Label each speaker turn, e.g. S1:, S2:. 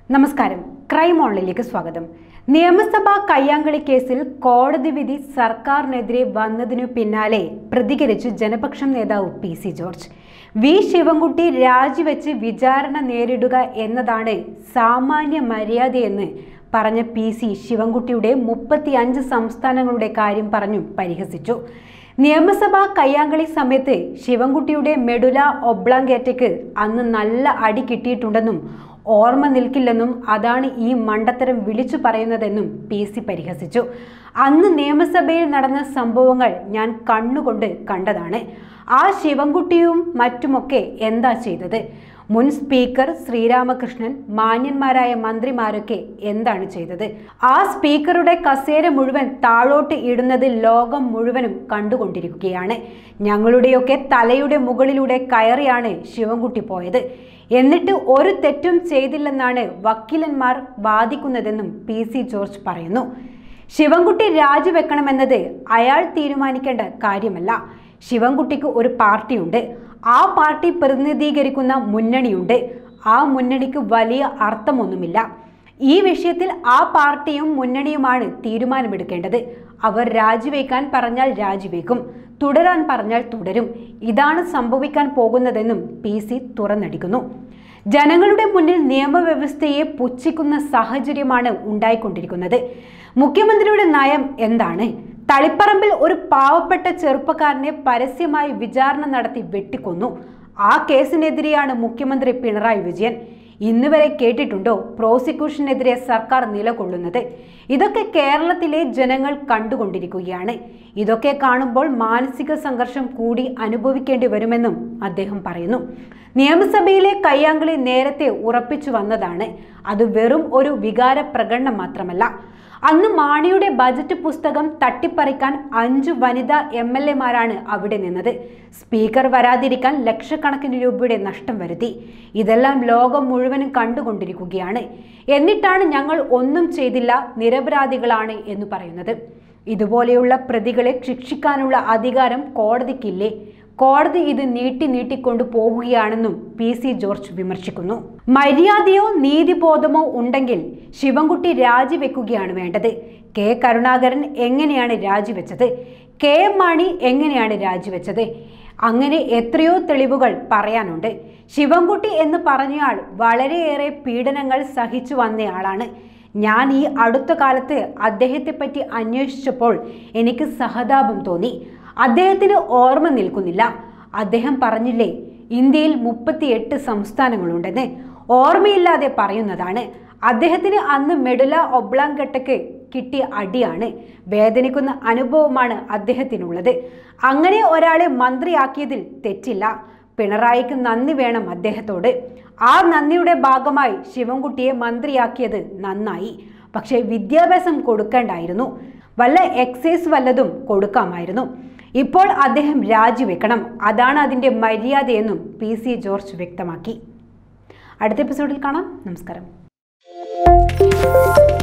S1: നമസ്കാരം ക്രൈം ഓൺലൈനിലേക്ക് സ്വാഗതം നിയമസഭാ കയ്യാങ്കളി കേസിൽ കോടതി വിധി സർക്കാരിനെതിരെ വന്നതിനു പിന്നാലെ പ്രതികരിച്ചു ജനപക്ഷം നേതാവ് പി സി ജോർജ് വി ശിവൻകുട്ടി രാജിവെച്ച് വിചാരണ നേരിടുക എന്നതാണ് സാമാന്യ മര്യാദയെന്ന് പറഞ്ഞ പി സി ശിവൻകുട്ടിയുടെ മുപ്പത്തി അഞ്ച് സംസ്ഥാനങ്ങളുടെ കാര്യം പറഞ്ഞു പരിഹസിച്ചു നിയമസഭാ കയ്യാങ്കളി സമയത്ത് ശിവൻകുട്ടിയുടെ മെഡുല ഒബ്ലാങ്കേറ്റയ്ക്ക് അന്ന് നല്ല അടി കിട്ടിയിട്ടുണ്ടെന്നും ഓർമ്മ നിൽക്കില്ലെന്നും അതാണ് ഈ മണ്ടത്തരം വിളിച്ചു പറയുന്നതെന്നും പി സി പരിഹസിച്ചു അന്ന് നിയമസഭയിൽ നടന്ന സംഭവങ്ങൾ ഞാൻ കണ്ണുകൊണ്ട് കണ്ടതാണ് ആ ശിവൻകുട്ടിയും മറ്റുമൊക്കെ എന്താ ചെയ്തത് മുൻ സ്പീക്കർ ശ്രീരാമകൃഷ്ണൻ മാന്യന്മാരായ മന്ത്രിമാരൊക്കെ എന്താണ് ചെയ്തത് ആ സ്പീക്കറുടെ കസേര മുഴുവൻ താഴോട്ട് ഇടുന്നത് ലോകം മുഴുവനും കണ്ടുകൊണ്ടിരിക്കുകയാണ് ഞങ്ങളുടെയൊക്കെ തലയുടെ മുകളിലൂടെ കയറിയാണ് ശിവൻകുട്ടി പോയത് എന്നിട്ട് ഒരു തെറ്റും ചെയ്തില്ലെന്നാണ് വക്കീലന്മാർ വാദിക്കുന്നതെന്നും പി സി ജോർജ് പറയുന്നു ശിവൻകുട്ടി രാജിവെക്കണമെന്നത് അയാൾ തീരുമാനിക്കേണ്ട കാര്യമല്ല ശിവൻകുട്ടിക്ക് ഒരു പാർട്ടിയുണ്ട് ആ പാർട്ടി പ്രതിനിധീകരിക്കുന്ന മുന്നണിയുണ്ട് ആ മുന്നണിക്ക് വലിയ അർത്ഥമൊന്നുമില്ല ഈ വിഷയത്തിൽ ആ പാർട്ടിയും മുന്നണിയുമാണ് തീരുമാനമെടുക്കേണ്ടത് അവർ രാജിവെക്കാൻ പറഞ്ഞാൽ രാജിവെക്കും തുടരാൻ പറഞ്ഞാൽ തുടരും ഇതാണ് സംഭവിക്കാൻ പോകുന്നതെന്നും പി സി തുറന്നടിക്കുന്നു ജനങ്ങളുടെ മുന്നിൽ നിയമവ്യവസ്ഥയെ പുച്ഛിക്കുന്ന സാഹചര്യമാണ് ഉണ്ടായിക്കൊണ്ടിരിക്കുന്നത് മുഖ്യമന്ത്രിയുടെ നയം എന്താണ് തളിപ്പറമ്പിൽ ഒരു പാവപ്പെട്ട ചെറുപ്പക്കാരനെ പരസ്യമായി വിചാരണ നടത്തി വെട്ടിക്കൊന്നു ആ കേസിനെതിരെയാണ് മുഖ്യമന്ത്രി പിണറായി വിജയൻ ഇന്ന് വരെ കേട്ടിട്ടുണ്ടോ പ്രോസിക്യൂഷനെതിരെ സർക്കാർ നിലകൊള്ളുന്നത് ഇതൊക്കെ കേരളത്തിലെ ജനങ്ങൾ കണ്ടുകൊണ്ടിരിക്കുകയാണ് ഇതൊക്കെ കാണുമ്പോൾ മാനസിക സംഘർഷം കൂടി അനുഭവിക്കേണ്ടി വരുമെന്നും അദ്ദേഹം പറയുന്നു നിയമസഭയിലെ കയ്യാങ്കളി നേരത്തെ ഉറപ്പിച്ചു വന്നതാണ് അത് വെറും ഒരു വികാര പ്രകടനം മാത്രമല്ല അന്ന് മാണിയുടെ ബജറ്റ് പുസ്തകം തട്ടിപ്പറിക്കാൻ അഞ്ചു വനിതാ എം എൽ എമാരാണ് അവിടെ നിന്നത് സ്പീക്കർ വരാതിരിക്കാൻ ലക്ഷക്കണക്കിന് രൂപയുടെ നഷ്ടം വരുത്തി ഇതെല്ലാം ലോകം മുഴുവനും കണ്ടുകൊണ്ടിരിക്കുകയാണ് എന്നിട്ടാണ് ഞങ്ങൾ ഒന്നും ചെയ്തില്ല നിരപരാധികളാണ് എന്ന് പറയുന്നത് ഇതുപോലെയുള്ള പ്രതികളെ ശിക്ഷിക്കാനുള്ള അധികാരം കോടതിക്കില്ലേ കോടതി ഇത് നീട്ടി നീട്ടിക്കൊണ്ടു പോവുകയാണെന്നും പി സി ജോർജ് വിമർശിക്കുന്നു മര്യാദയോ നീതിബോധമോ ഉണ്ടെങ്കിൽ ശിവൻകുട്ടി രാജിവെക്കുകയാണ് വേണ്ടത് കെ കരുണാകരൻ എങ്ങനെയാണ് രാജിവെച്ചത് കെ എം മാണി എങ്ങനെയാണ് രാജിവെച്ചത് അങ്ങനെ എത്രയോ തെളിവുകൾ പറയാനുണ്ട് ശിവൻകുട്ടി എന്ന് പറഞ്ഞയാൾ വളരെയേറെ പീഡനങ്ങൾ സഹിച്ചു വന്നയാളാണ് ഞാൻ ഈ അടുത്ത കാലത്ത് അദ്ദേഹത്തെ പറ്റി അന്വേഷിച്ചപ്പോൾ എനിക്ക് സഹതാപം തോന്നി അദ്ദേഹത്തിന് ഓർമ്മ നിൽക്കുന്നില്ല അദ്ദേഹം പറഞ്ഞില്ലേ ഇന്ത്യയിൽ മുപ്പത്തിയെട്ട് സംസ്ഥാനങ്ങളുണ്ടെന്ന് ഓർമ്മയില്ലാതെ പറയുന്നതാണ് അദ്ദേഹത്തിന് അന്ന് മെഡുല ഒബ്ലാങ്കട്ടയ്ക്ക് കിട്ടിയ അടിയാണ് വേദനിക്കുന്ന അനുഭവമാണ് അദ്ദേഹത്തിനുള്ളത് അങ്ങനെ ഒരാളെ മന്ത്രിയാക്കിയതിൽ തെറ്റില്ല പിണറായിക്ക് നന്ദി വേണം അദ്ദേഹത്തോട് ആ നന്ദിയുടെ ഭാഗമായി ശിവൻകുട്ടിയെ മന്ത്രിയാക്കിയത് നന്നായി പക്ഷേ വിദ്യാഭ്യാസം കൊടുക്കേണ്ടായിരുന്നു വല്ല എക്സൈസ് വല്ലതും കൊടുക്കാമായിരുന്നു ഇപ്പോൾ അദ്ദേഹം രാജിവെക്കണം അതാണ് അതിൻ്റെ മര്യാദയെന്നും പി സി ജോർജ് വ്യക്തമാക്കി അടുത്ത എപ്പിസോഡിൽ കാണാം നമസ്കാരം